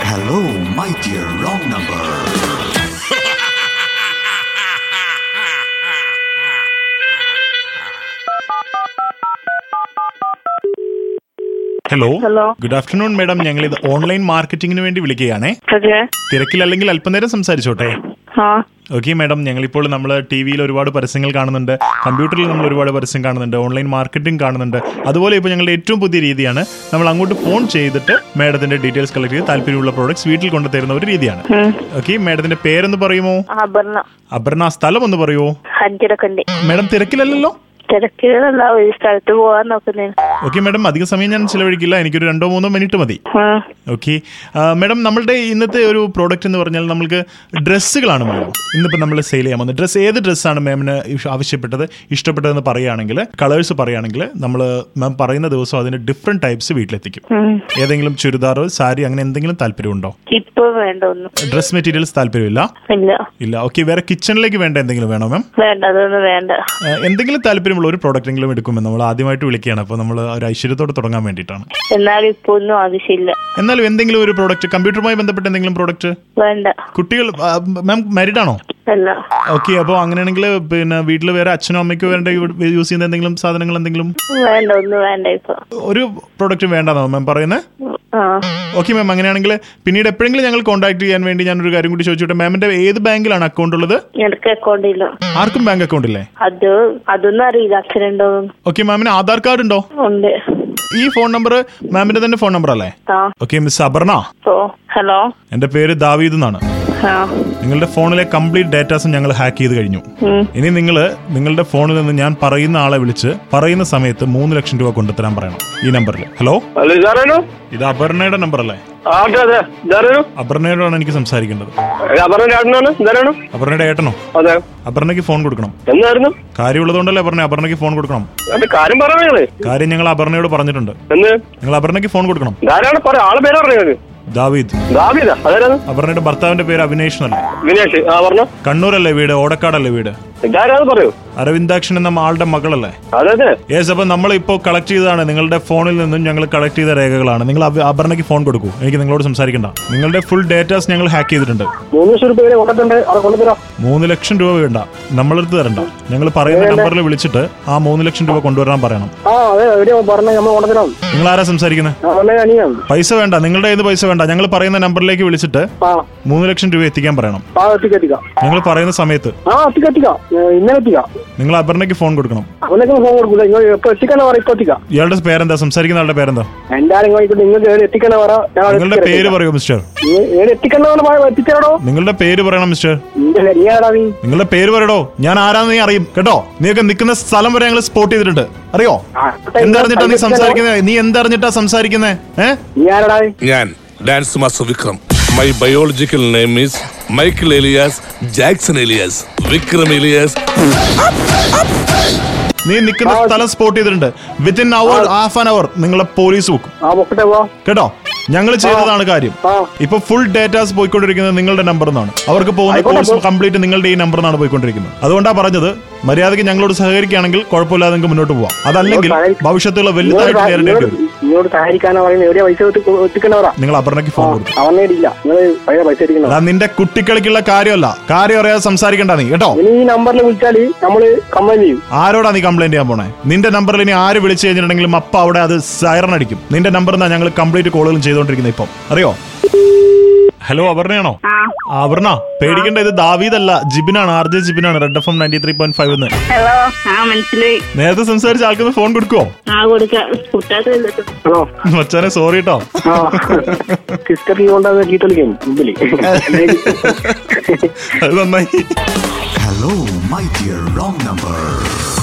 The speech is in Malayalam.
Hello, my dear wrong number. Hello hello good afternoon madam ഞങ്ങൾ ഇത് ഓൺലൈൻ മാർക്കറ്റിംഗിന് വേണ്ടി വിളിക്കുകയാണേ അതെ തിരക്കിലല്ലെങ്കിൽ അല്പനേരം സംസാരിച്ചോട്ടെ ആ ഓക്കെ മാഡം ഞങ്ങളിപ്പോൾ നമ്മൾ ടി വിയിൽ ഒരുപാട് പരസ്യങ്ങൾ കാണുന്നുണ്ട് കമ്പ്യൂട്ടറിൽ നമ്മൾ ഒരുപാട് പരസ്യം കാണുന്നുണ്ട് ഓൺലൈൻ മാർക്കറ്റിംഗ് കാണുന്നുണ്ട് അതുപോലെ ഇപ്പോൾ ഞങ്ങളുടെ ഏറ്റവും പുതിയ രീതിയാണ് നമ്മൾ അങ്ങോട്ട് ഫോൺ ചെയ്തിട്ട് മാഡത്തിന്റെ ഡീറ്റെയിൽസ് കളക്ട് ചെയ്ത് താല്പര്യമുള്ള പ്രോഡക്ട്സ് വീട്ടിൽ കൊണ്ടു തരുന്ന ഒരു രീതിയാണ് ഓക്കെ മാഡത്തിന്റെ പേരെന്ന് പറയുമോ ആഭരണ അപർണ സ്ഥലം ഒന്ന് പറയുമോ ഹജ്ജിറക്കണ്ടി മാഡം തിരക്കിലല്ലല്ലോ തിരക്കിലല്ല ഒരു സ്ഥലത്ത് പോവാൻ നോക്കുന്നേ ഓക്കെ മാഡം അധിക സമയം ഞാൻ ചിലവഴിക്കില്ല എനിക്കൊരു രണ്ടോ മൂന്നോ മിനിറ്റ് മതി ആ ഓക്കെ മാഡം നമ്മളുടെ ഇന്നത്തെ ഒരു പ്രോഡക്റ്റ് എന്ന് പറഞ്ഞാൽ നമുക്ക് ഡ്രസ്സുകളാണ് മാഡം ഇന്നിപ്പോൾ നമ്മൾ സെയിൽ ചെയ്യാൻ പോകുന്നത് ഡ്രസ്സ് ഏത് ഡ്രസ്സാണ് മാമിന് ആവശ്യപ്പെട്ടത് ഇഷ്ടപ്പെട്ടതെന്ന് പറയുകയാണെങ്കിൽ കളേഴ്സ് പറയുകയാണെങ്കിൽ നമ്മൾ മാം പറയുന്ന ദിവസം അതിന് ഡിഫറെൻറ്റ് ടൈപ്സ് വീട്ടിലെത്തിക്കും ഉം. ഏതെങ്കിലും ചുരിദാർ സാരി അങ്ങനെ എന്തെങ്കിലും താല്പര്യമുണ്ടോ ഇപ്പൊ വേണ്ട ഒന്നും ഡ്രസ് മെറ്റീരിയൽസ് താല്പര്യമില്ല ഇല്ല ഇല്ല ഓക്കെ വേറെ കിച്ചണിലേക്ക് വേണ്ട എന്തെങ്കിലും വേണോ മാം വേണ്ട അതൊന്നും വേണ്ട എന്തെങ്കിലും താല്പര്യമുള്ള ഒരു പ്രോഡക്റ്റ് എങ്കിലും എടുക്കുമെന്ന് നമ്മൾ ആദ്യമായിട്ട് വിളിക്കുകയാണ് അപ്പോൾ നമ്മൾ ഒരു ഐശ്വര്യത്തോടെ തുടങ്ങാൻ വേണ്ടിയിട്ടാണ് എന്നാലും ഇപ്പൊ ഒന്നും ആവശ്യമില്ല എന്നാലും എന്തെങ്കിലും ഒരു പ്രോഡക്റ്റ് കമ്പ്യൂട്ടറുമായി ബന്ധപ്പെട്ട എന്തെങ്കിലും പ്രോഡക്റ്റ് വേണ്ട കുട്ടികൾ മാം മാരീഡ് ആണോ അല്ല ഓക്കെ അപ്പോൾ അങ്ങനെയാണെങ്കിൽ പിന്നെ വീട്ടിൽ വേറെ അച്ഛനോ അമ്മയ്ക്കോ വേണ്ട യൂസ് ചെയ്യുന്ന എന്തെങ്കിലും സാധനങ്ങൾ എന്തെങ്കിലും വേണ്ട ഒന്നും വേണ്ട ഇപ്പൊ ഒരു പ്രോഡക്റ്റ് വേണ്ടെന്നോ മാം പറയുന്നത് ആ ഓക്കെ മാം അങ്ങനെയാണെങ്കിൽ പിന്നീട് എപ്പോഴെങ്കിലും ഞങ്ങൾ കോൺടാക്ട് ചെയ്യാൻ വേണ്ടി ഞാനൊരു കാര്യം കൂടി ചോദിച്ചോട്ടെ മാമിന്റെ ഏത് ബാങ്കിലാണ് അക്കൗണ്ട് ഉള്ളത് എനിക്ക് അക്കൗണ്ട് ഇല്ല ആർക്കും ബാങ്ക് അക്കൗണ്ട് ഇല്ലേ അത് അതൊന്നും അറിയില്ല അച്ഛനുണ്ടോ ഓക്കെ മാമിന് ആധാർ കാർഡ് ഉണ്ടോ ഉണ്ട് ഈ ഫോൺ നമ്പർ മാമിന്റെ തന്നെ ഫോൺ നമ്പർ അല്ലേ ആ ഓക്കെ മിസ് അപർണ ഓ ഹലോ എന്റെ പേര് ദാവീദ് എന്നാണ് ആ നിങ്ങളുടെ ഫോണിലെ കംപ്ലീറ്റ് ഡേറ്റാസും ഞങ്ങൾ ഹാക്ക് ചെയ്ത് കഴിഞ്ഞു ഉം. ഇനി നിങ്ങൾ നിങ്ങളുടെ ഫോണിൽ നിന്ന് ഞാൻ പറയുന്ന ആളെ വിളിച്ച് പറയുന്ന സമയത്ത് മൂന്ന് ലക്ഷം രൂപ കൊണ്ടുതരാൻ പറയണം ഈ നമ്പറിൽ ഹലോ ഹലോ ഇതാരാണോ ഇത് അപർണയുടെ നമ്പർ അല്ലേ ആ അതെ അതെ ഇതാരാണോ അപർണയോടാണ് എനിക്ക് സംസാരിക്കേണ്ടത് അപർണ ചേട്ടനാണ് ഇതാരാണോ അപർണയുടെ ഏട്ടനോ അതെ അപർണയ്ക്ക് ഫോൺ കൊടുക്കണം എന്നായിരുന്നു കാര്യമുള്ളതുകൊണ്ടല്ലേ അപർണ അപർണയ്ക്ക് ഫോൺ കൊടുക്കണം എന്റെ കാര്യം പറയണേ നിങ്ങള് കാര്യം ഞങ്ങൾ അപർണയോട് പറഞ്ഞിട്ടുണ്ട് എന്ന് നിങ്ങൾ അപർണയ്ക്ക് ഫോൺ കൊടുക്കണം ഇതാരാണ് പറ ആളെ പേര് പറഞ്ഞത് ദാവീദ് ദാബിതാ അതാരാണ് അപർണയുടെ ഭർത്താവിന്റെ പേര് അവിനേഷ് എന്നല്ലേ വിനേഷ് ആ പറഞ്ഞോ കണ്ണൂരല്ലേ വീട് ഓടക്കാടല്ലേ വീട് ഇതാരാന്ന് പറയൂ അരവിന്ദാക്ഷൻ എന്ന ആളുടെ മകളല്ലേ അതെ അതെ യേസ് അപ്പൊ നമ്മൾ ഇപ്പോൾ കളക്ട് ചെയ്തതാണ് നിങ്ങളുടെ ഫോണിൽ നിന്നും ഞങ്ങൾ കളക്ട് ചെയ്ത രേഖകളാണ് നിങ്ങൾ അഭ- അപർണയ്ക്ക് ഫോൺ കൊടുക്കൂ എനിക്ക് നിങ്ങളോട് സംസാരിക്കണ്ട നിങ്ങളുടെ ഫുൾ ഡേറ്റാസ് ഞങ്ങൾ ഹാക്ക് ചെയ്തിട്ടുണ്ട് മൂന്ന് ലക്ഷം രൂപ വരെ കൊണ്ടുണ്ട് അവിടെ കൊണ്ടുതരാം മൂന്ന് ലക്ഷം രൂപ വേണ്ട നമ്മളെടുത്ത് തരണ്ട ഞങ്ങൾ പറയുന്ന നമ്പറിൽ വിളിച്ചിട്ട് ആ മൂന്ന് ലക്ഷം രൂപ കൊണ്ടുവരാൻ പറയണം ആ അതെ എവിടെയോ പറഞ്ഞ നമ്മൾ കൊണ്ടുതരാം നിങ്ങൾ ആരാ സംസാരിക്കുന്നത് അവനെ അനിയാണ് പൈസ വേണ്ട നിങ്ങളുടെ ഏത് പൈസ വേണ്ട ഞങ്ങൾ പറയുന്ന നമ്പറിലേക്ക് വിളിച്ചിട്ട് ആ മൂന്ന് ലക്ഷം രൂപ എത്തിക്കാൻ പറയണം ആ എത്തിക്കാം എത്തിക്കാം ഞങ്ങൾ പറയുന്ന സമയത്ത് ആ എത്തിക്കാം എത്തിക്കാം ഏ, ഇന്നലെ എത്തിക്കാം നിങ്ങൾ അപർണയ്ക്ക് ഫോൺ കൊടുക്കണം അവനൊക്കെ ഫോൺ കൊടുക്കില്ല നിങ്ങൾ ഇപ്പൊ എത്തിക്കാനാ പറ ഇപ്പൊ എത്തിക്കാം ഇയാളുടെ പേരെന്താ സംസാരിക്കുന്ന ആളുടെ പേരെന്താ എന്തായാലും നിങ്ങൾ നിങ്ങൾക്ക് ഏടെ എത്തിക്കാനാ പറ ഞാൻ അവിടെ നിങ്ങളുടെ എത്തിക്കാം. പേര് പറയൂ മിസ്റ്റർ നിങ്ങൾ ഏടെ എത്തിക്കണമെന്ന് എത്തിച്ചാടോ നിങ്ങളുടെ പേര് പറയണം മിസ്റ്റർ നിന്റെ നീ ആടാ നീ നിങ്ങളുടെ പേര് പറയടോ ഞാൻ ആരാന്ന് നീ അറിയും കേട്ടോ നീയൊക്കെ നിൽക്കുന്ന സ്ഥലം വരെ ഞങ്ങൾ സ്പോട്ട് ചെയ്തിട്ടുണ്ട് അറിയോ എന്തറിഞ്ഞിട്ടാ നീ സംസാരിക്കുന്നത് നീ എന്തറിഞ്ഞിട്ടാ സംസാരിക്കുന്നത് ഏ നീ ആരടാ ഞാൻ dance master Vikram my biological name is Michael alias Jackson alias Vikram alias നീ നിൽക്കുന്ന സ്ഥലം സ്പോട്ട് ചെയ്തിട്ടുണ്ട് within hour half an hour നിങ്ങളെ പോലീസ് വെക്കും ആ പൊക്കട്ടെ പോ കേട്ടോ ഞങ്ങൾ ചെയ്തതാണ് കാര്യം ആ. ഇപ്പൊ ഫുൾ ഡേറ്റാസ് പോയിക്കൊണ്ടിരിക്കുന്നത് നിങ്ങളുടെ നമ്പർ നിന്നാണ് അവർക്ക് പോകുന്ന ആയിക്കോട്ടെ, കോഴ്സ് കംപ്ലീറ്റ് നിങ്ങളുടെ ഈ നമ്പർ നിന്നാണ് പോയിക്കൊണ്ടിരിക്കുന്നത് അതുകൊണ്ടാ പറഞ്ഞത് മര്യാദയ്ക്ക് ഞങ്ങളോട് സഹകരിക്കുകയാണെങ്കിൽ കുഴപ്പമില്ലാതെ നിങ്ങൾക്ക് മുന്നോട്ട് പോവാം അതല്ലെങ്കിൽ സഹകരി- ഭവിഷ്യത്തുള്ള വലുതായിട്ട് നേരിടേണ്ടി വരും നിങ്ങളോട് സഹായിക്കാനാ പറയുന്നത് എവിടെയാ പൈസ എത്തിക്കണവരാ നിങ്ങൾ അപർണയ്ക്ക് ഫോൺ കൊടുക്കും അവനെ ഇല്ല നിങ്ങൾ പഴയ പൈസ എത്തിക്കണോ അതാ നിന്റെ കുട്ടിക്കളിക്കുള്ള കാര്യമല്ല കാര്യം അറിയാതെ സംസാരിക്കണ്ട നീ കേട്ടോ ഇനി ഈ നമ്പറിൽ വിളിച്ചാല് നമ്മള് കംപ്ലൈന്റ് ചെയ്യും ആരോടാ നീ കംപ്ലൈന്റ് ചെയ്യാൻ പോണേ നിന്റെ നമ്പറിൽ ഇനി ആര് വിളിച്ചു കഴിഞ്ഞിട്ടുണ്ടെങ്കിലും അപ്പ അവിടെ അത് സൈറൺ അടിക്കും നിന്റെ നമ്പർ എന്നാ ഞങ്ങൾ കംപ്ലീറ്റ് കോളുകളും ചെയ്തോണ്ടിരിക്കുന്നത് ഇപ്പം അറിയോ ഹലോ അപർണയാണോ ആ, അപർണ പേടിക്കേണ്ട ഇത് ദാവീദല്ല ജിബിനാണ് ആർ ജെ ജിബിനാണ് red F M ninety three point five എന്ന് ഹലോ ആ മനസ്സിലായി നേരത്തെ സംസാരിച്ച ആൾക്ക് ഫോൺ കൊടുക്കുവോ ആ കൊടുക്കാം കുട്ടാത്ത ഹലോ മച്ചാനെ സോറി കേട്ടോ ആ സിസ്റ്ററിൽ കൊണ്ടാന്ന് ചീത്ത വിളിക്കും മുമ്പില് അത് നന്നായി Hello, my dear wrong number.